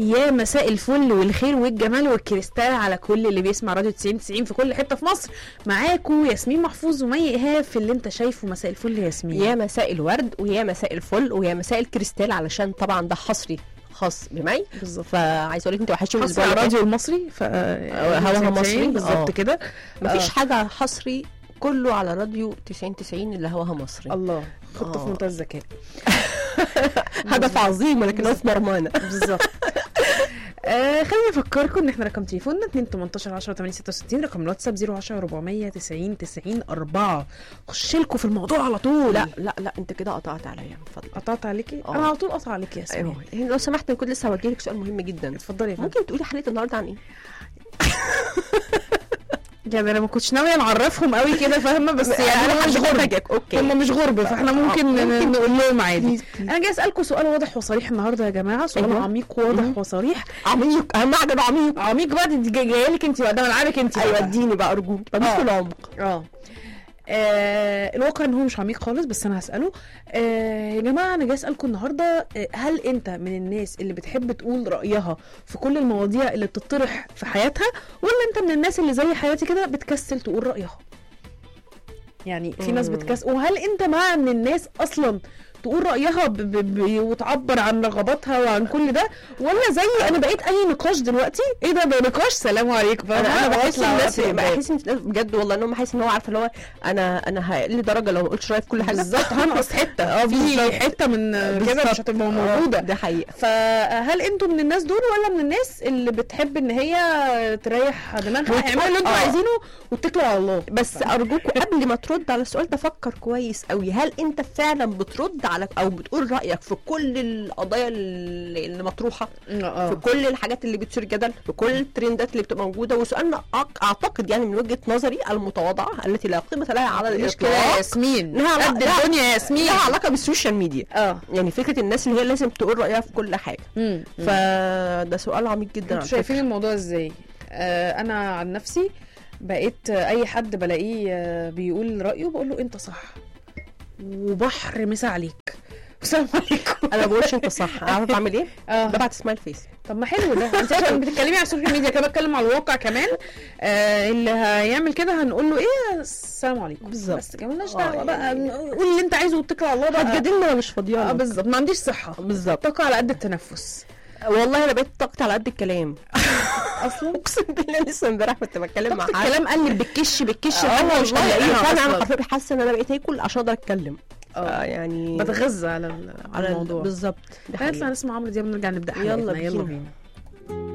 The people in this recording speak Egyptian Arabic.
يا مساء الفل والخير والجمال والكريستال على كل اللي بيسمع راديو 90 90 في كل حته في مصر معاكم ياسمين محفوظ ومي ايهاب في اللي انت شايفه مساء الفل يا ياسمين يا مساء الورد ويا مساء الفل ويا مساء الكريستال علشان طبعا ده حصري خاص بمي بالظبط فعايز اقول لك انت وحشتني حصل الاسبوع على اللي فات. الراديو المصري ف هواها مصري. بالظبط آه. كده مفيش آه. حاجه حصري كله على راديو 90 90 اللي هواها مصري الله خطه في آه. منتهى الذكاء هدف عظيم ولكنه في مرمانه بالظبط آه خليني افكركم ان احنا رقم تليفوننا 2 18 10 8 66 رقم الواتساب 010 490 90 4 خش لكم في الموضوع على طول لا لا لا انت كده قطعت عليا من فضلك قطعت عليكي آه. انا على طول قطع عليكي يا ياسمين ايوه لو سمحت انا كنت لسه هوجه لك سؤال مهم جدا اتفضلي يا فندم ممكن تقولي حلقه النهارده عن ايه؟ يعني انا ما كنتش ناويه نعرفهم قوي كده فاهمه بس يعني هم مش غرب غربك اوكي هم مش غرب فاحنا ممكن آه، ممكن. نقول لهم عادي Please, please. انا جاي اسالكم سؤال واضح وصريح النهارده يا جماعه سؤال أيوة. عميق واضح مم. وصريح عميق اهم حاجه ده عميق عميق بقى دي جاي- جايه لك انت بقى ده ملعبك انت ايوه بقى. اديني بقى ارجوك آه. بمثل العمق اه آه، الواقع ان هو مش عميق خالص بس انا هساله آه يا جماعه انا جاي اسالكم النهارده آه هل انت من الناس اللي بتحب تقول رايها في كل المواضيع اللي بتطرح في حياتها ولا انت من الناس اللي زي حياتي كده بتكسل تقول رايها يعني في ناس مم. بتكسل وهل انت مع ان الناس اصلا تقول رايها ب... ب... ب... وتعبر عن رغباتها وعن كل ده ولا زي انا بقيت اي نقاش دلوقتي ايه ده ده نقاش سلام عليكم انا انا بحس بطلع الناس وقت الباب. بحس الناس بجد والله انهم حاسس ان هو عارفه اللي هو انا انا هقل درجه لو ما قلتش رايي في كل حاجه بالظبط هنقص حته اه في بالظبط. حته من كده بالظبط. مش هتبقى آه، موجوده ده حقيقه فهل انتوا من الناس دول ولا من الناس اللي بتحب ان هي تريح دماغها وتقول- اعملوا اللي انتوا آه. عايزينه واتكلوا على الله بس ارجوكوا قبل ما ترد على السؤال ده فكر كويس قوي هل انت فعلا بترد على او بتقول رايك في كل القضايا اللي اللي مطروحه في اه كل الحاجات اللي بتثير جدل في كل الترندات اللي بتبقى موجوده وسؤالنا أع- اعتقد يعني من وجهه نظري المتواضعه التي لا قيمه لها على مش كده يا الاطلاق ياسمين لها قد لا- الدنيا يا ياسمين لها علاقه بالسوشيال ميديا اه يعني فكره الناس اللي هي لازم تقول رايها في كل حاجه امم فده سؤال عميق جدا انتوا على شايفين فكرة. الموضوع ازاي آه انا عن نفسي بقيت آه، اي حد بلاقيه آه، بيقول رايه بقول له انت صح وبحر مسا عليك السلام عليكم انا ما بقولش انت صح عارفه بعمل ايه؟ اه ببعت سمايل فيس طب ما حلو ده انت عشان بتتكلمي على السوشيال ميديا كمان بتكلم على الواقع كمان آه اللي هيعمل كده هنقول له ايه السلام عليكم بالظبط. بس كمان مالناش اه دعوه بقى يعني- قول اللي انت عايزه واتكل على الله بقى هتجادلني انا مش فاضيه اه لك. بالظبط ما عنديش صحه بالظبط طاقه على قد التنفس والله انا بقيت طاقتي على قد الكلام اصلا اقسم بالله لسه امبارح كنت بتكلم مع طاقه حد الكلام قلب بالكش بالكش اه لحد مش والله هنلاقيها فعلا انا اصلا حرفيا حاسه ان انا بقيت اكل عشان اقدر اتكلم اه آه يعني بتغذى على ال- على على الموضوع بالظبط دي هنطلع حقيقة. نسمع عمرو دياب ونرجع نبدا يلا حلقتنا يلا بينا. بينا